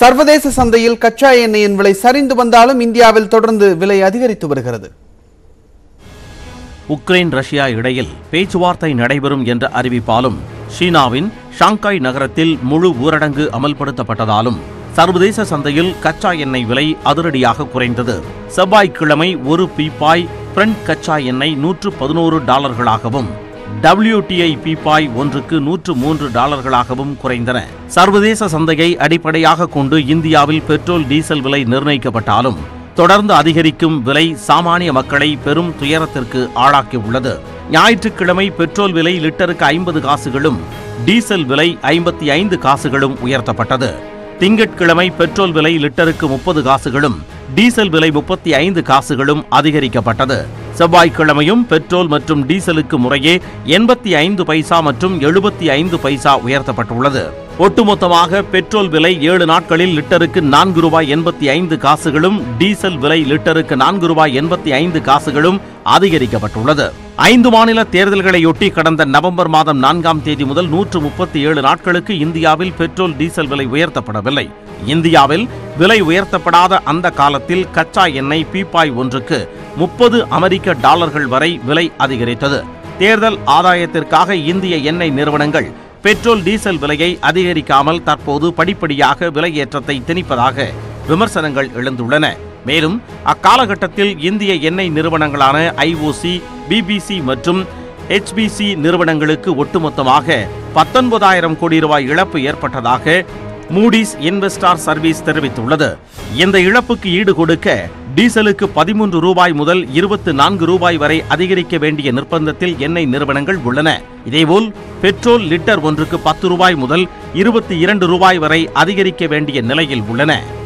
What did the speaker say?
சர்வதேச சந்தையில் கச்சா எண்ணெயின் விலை சரிந்து வந்தாலும் இந்தியாவில் தொடர்ந்து விலை அதிகரித்து வருகிறது உக்ரைன் ரஷ்யா இடையில் பேச்சுவார்த்தை நடைபெறும் என்ற அறிவிப்பாலும் சீனாவின் ஷாங்காய் நகரத்தில் முழு ஊரடங்கு அமல்படுத்தப்பட்டதாலும் சர்வதேச சந்தையில் கச்சா எண்ணெய் விலை அதிரடியாக குறைந்தது செவ்வாய்க்கிழமை ஒரு பீப்பாய் பிரெண்ட் கச்சா எண்ணெய் நூற்று பதினோரு டாலர்களாகவும் WTI பீப்பாய் ஒன்றுக்கு நூற்று மூன்று டாலர்களாகவும் குறைந்தன சர்வதேச சந்தையை அடிப்படையாக கொண்டு இந்தியாவில் பெட்ரோல் டீசல் விலை நிர்ணயிக்கப்பட்டாலும் தொடர்ந்து அதிகரிக்கும் விலை சாமானிய மக்களை பெரும் துயரத்திற்கு ஆளாக்கியுள்ளது ஞாயிற்றுக்கிழமை பெட்ரோல் விலை லிட்டருக்கு ஐம்பது காசுகளும் டீசல் விலை ஐம்பத்தி ஐந்து காசுகளும் உயர்த்தப்பட்டது திங்கட்கிழமை பெட்ரோல் விலை லிட்டருக்கு முப்பது காசுகளும் டீசல் விலை முப்பத்தி ஐந்து காசுகளும் அதிகரிக்கப்பட்டது செவ்வாய்க்கிழமையும் பெட்ரோல் மற்றும் டீசலுக்கு முறையே எண்பத்தி ஐந்து பைசா மற்றும் எழுபத்தி ஐந்து பைசா உயர்த்தப்பட்டுள்ளது ஒட்டுமொத்தமாக பெட்ரோல் விலை ஏழு நாட்களில் லிட்டருக்கு நான்கு ரூபாய் எண்பத்தி ஐந்து காசுகளும் டீசல் விலை லிட்டருக்கு நான்கு ரூபாய் எண்பத்தி ஐந்து காசுகளும் அதிகரிக்கப்பட்டுள்ளது ஐந்து மாநில தேர்தல்களையொட்டி கடந்த நவம்பர் மாதம் நான்காம் தேதி முதல் நூற்று முப்பத்தி ஏழு நாட்களுக்கு இந்தியாவில் பெட்ரோல் டீசல் விலை உயர்த்தப்படவில்லை இந்தியாவில் விலை உயர்த்தப்படாத அந்த காலத்தில் கச்சா எண்ணெய் பீப்பாய் ஒன்றுக்கு முப்பது அமெரிக்க டாலர்கள் வரை விலை அதிகரித்தது தேர்தல் ஆதாயத்திற்காக இந்திய எண்ணெய் நிறுவனங்கள் பெட்ரோல் டீசல் விலையை அதிகரிக்காமல் தற்போது படிப்படியாக விலை ஏற்றத்தை திணிப்பதாக விமர்சனங்கள் எழுந்துள்ளன மேலும் அக்காலகட்டத்தில் இந்திய எண்ணெய் நிறுவனங்களான ஐஓசி பிபிசி மற்றும் HBC நிறுவனங்களுக்கு ஒட்டுமொத்தமாக பத்தொன்பதாயிரம் கோடி ரூபாய் இழப்பு ஏற்பட்டதாக மூடிஸ் இன்வெஸ்டார் சர்வீஸ் தெரிவித்துள்ளது இந்த இழப்புக்கு ஈடு கொடுக்க டீசலுக்கு பதிமூன்று ரூபாய் முதல் இருபத்து நான்கு ரூபாய் வரை அதிகரிக்க வேண்டிய நிர்பந்தத்தில் எண்ணெய் நிறுவனங்கள் உள்ளன இதேபோல் பெட்ரோல் லிட்டர் ஒன்றுக்கு பத்து ரூபாய் முதல் இருபத்தி இரண்டு ரூபாய் வரை அதிகரிக்க வேண்டிய நிலையில் உள்ளன